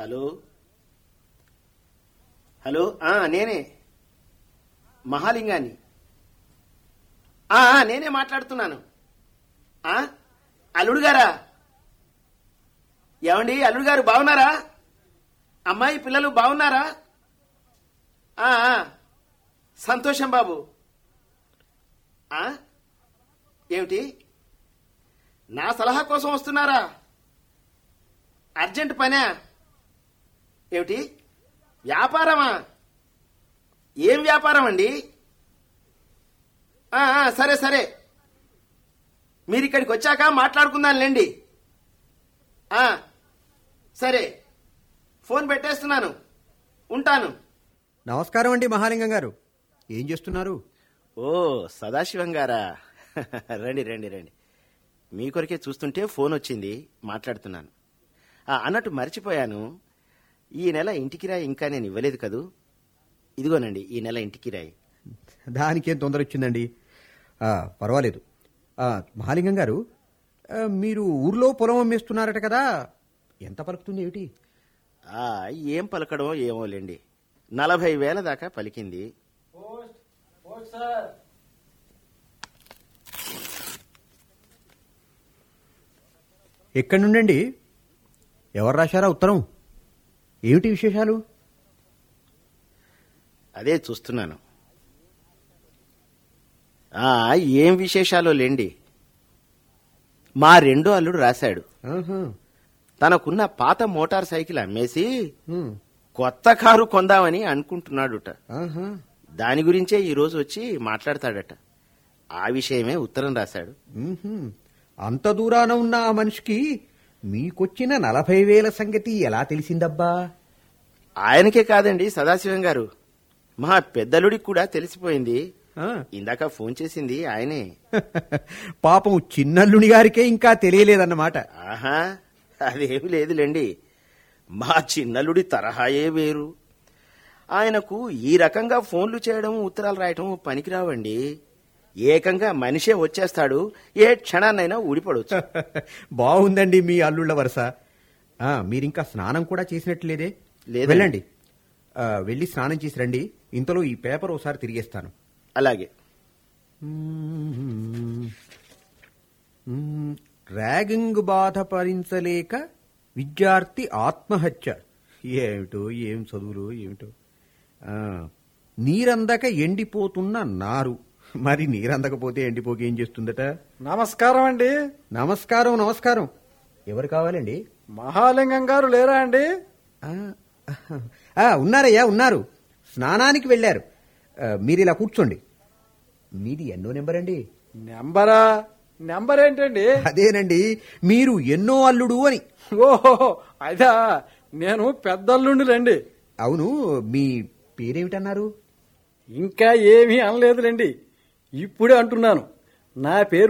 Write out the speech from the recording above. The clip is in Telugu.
హలో హలో ఆ, నేనే మహాలింగాన్ని ఆ, ఆ, నేనే మాట్లాడుతున్నాను ఆ, అల్లుడు గారా ఏమండి అల్లుడు గారు బాగున్నారా అమ్మాయి పిల్లలు బాగున్నారా ఆ, ఆ, సంతోషం బాబు ఆ, ఏమిటి నా సలహా కోసం వస్తున్నారా అర్జెంట్ పనా ఏమిటి వ్యాపారమా ఏం వ్యాపారం అండి ఆ, ఆ, సరే సరే మీరు ఇక్కడికి వచ్చాక మాట్లాడుకుందాంలేండి ఆ, సరే ఫోన్ పెట్టేస్తున్నాను ఉంటాను నమస్కారం అండి మహాలింగం గారు ఏం చేస్తున్నారు ఓ సదాశివం గారా రండి రండి రండి మీ కొరకే చూస్తుంటే ఫోన్ వచ్చింది మాట్లాడుతున్నాను ఆ, అన్నట్టు మర్చిపోయాను ఈ నెల ఇంటికి రాయి ఇంకా నేను ఇవ్వలేదు కదూ ఇదిగోనండి ఈ నెల ఇంటికి రాయి దానికేం తొందర వచ్చిందండి ఆ, పర్వాలేదు ఆ, మహాలింగం గారు ఆ, మీరు ఊర్లో పొలం అమ్మేస్తున్నారట కదా ఎంత పలుకుతుంది ఏమిటి ఆ, ఏం పలకడమో ఏమోలేండి నలభై వేల దాకా పలికింది ఎక్కడి నుండండి ఎవరు రాశారా ఉత్తరం ఏమిటి విశేషాలు అదే చూస్తున్నాను ఆ, ఏం విశేషాలో లేండి మా రెండో అల్లుడు రాశాడు ఆహా. తనకున్న పాత మోటార్ సైకిల్ అమ్మేసి ఉమ్. కొత్త కారు కొందామని అనుకుంటున్నాడుట ఆహా. దాని గురించే ఈ రోజు వచ్చి మాట్లాడతాడట ఆ విషయమే ఉత్తరం రాశాడు ఉహుం. అంత దూరాన ఉన్న ఆ మనిషికి మీకొచ్చిన నలభై వేల సంగతి ఎలా తెలిసిందబ్బా ఆయనకే కాదండి సదాశివం గారు మా పెద్దలుడికి కూడా తెలిసిపోయింది ఆ. ఇందాక ఫోన్ చేసింది ఆయనే పాపం చిన్నల్లుని గారికే ఇంకా తెలియలేదన్నమాట ఆహా అదేమి లేదులేండి మా చిన్నలుడి తరహాయే వేరు ఆయనకు ఈ రకంగా ఫోన్లు చేయడం ఉత్తరాలు రాయటం పనికిరావండి ఏకంగా మనిషే వచ్చేస్తాడు ఏ క్షణాన్నైనా ఊడిపడవచ్చు బాగుందండి మీ అల్లుళ్ళ వరుస ఆ, మీరింకా స్నానం కూడా చేసినట్లేదే లేదండి. వెళ్ళండి ఆ, వెళ్ళి స్నానం చేసి రండి ఇంతలో ఈ పేపర్ ఒకసారి తిరిగేస్తాను అలాగే మ్మ్. ర్యాగింగ్ బాధ భరించలేక విద్యార్థి ఆత్మహత్య ఏమిటో ఏం చదువులు ఏమిటో ఆ, నీరందక ఎండిపోతున్న నారు మరి నీరందకపోతే ఎండిపోక ఏం చేస్తుందట నమస్కారం అండి నమస్కారం నమస్కారం ఎవరు కావాలండి మహాలింగం గారు లేరా అండి ఆ, ఆ, ఉన్నారయ్యా ఉన్నారు స్నానానికి వెళ్ళారు ఆ, మీరు ఇలా కూర్చోండి మీది ఎన్నో నెంబర్ అండి నెంబరా నెంబర్ ఏంటండి అదేనండి మీరు ఎన్నో అల్లుడు అని ఓహో అదా నేను పెద్దల్లుండిలేండి అవును మీ పేరేమిటన్నారు ఇంకా ఏమీ అనలేదులేండి ఇప్పుడే అంటున్నాను నా పేరు